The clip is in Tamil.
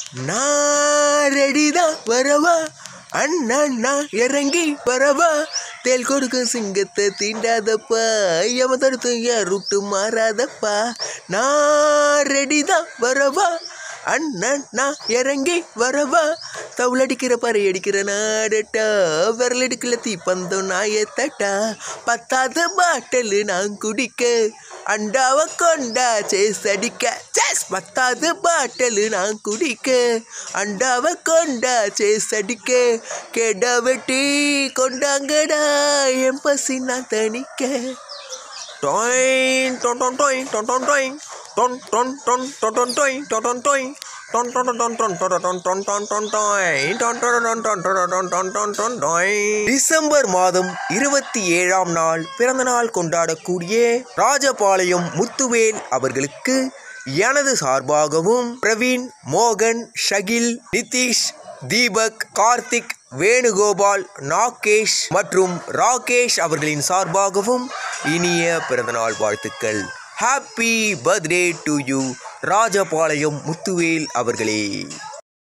நான் ரெடிதான் வரவா அண்ணா நான் இறங்கி வரவா தேல் கொடுக்கும் சிங்கத்தை தீண்டாதப்பா எம தடுத்து ரூட்டு மாறாதப்பா நான் ரெடிதான் வரவா அண்ணன் நான் இறங்கி வரவா தவுள் அடிக்கிற பறை அடிக்கிற நாடட்டா விரல் எடுக்கல தீப்பந்தம் நான் ஏத்தட்டா பத்தாவது பாட்டல் நான் குடிக்க அண்டாவ கொண்டா சேஸ் அடிக்க சேஸ் பத்தாவது பாட்டல் நான் குடிக்க அண்டாவ கொண்டா சேஸ் அடிக்க கெடா வெட்டி கொண்டாங்கடா என் பசி நான் தணிக்க டொயின் டொன் டொன் டொயின் டொன் டொன் டொயின் டொன் டொன் டொன் டொன் டொன் டொயின் டொன் டொன் டொயின் டொன் டொன் டொன் டொன் டொன் டொன் டொன் டொன் டொன் டொயின் டொன் டொன் டொன் டொன் டொன் டொன் டொன் டொன் டொயின் டிசம்பர் மாதம் இருபத்தி ஏழாம் நாள் பிறந்த நாள் கொண்டாடக்கூடிய ராஜபாளையம் முத்துவேல் அவர்களுக்கு எனது சார்பாகவும் பிரவீன் மோகன் ஷகில் நிதிஷ் தீபக் கார்த்திக் வேணுகோபால் நாகேஷ் மற்றும் ராகேஷ் அவர்களின் சார்பாகவும் இனிய பிறந்தநாள் வாழ்த்துக்கள் happy birthday to you Rajapalayam Muthuvel அவர்களே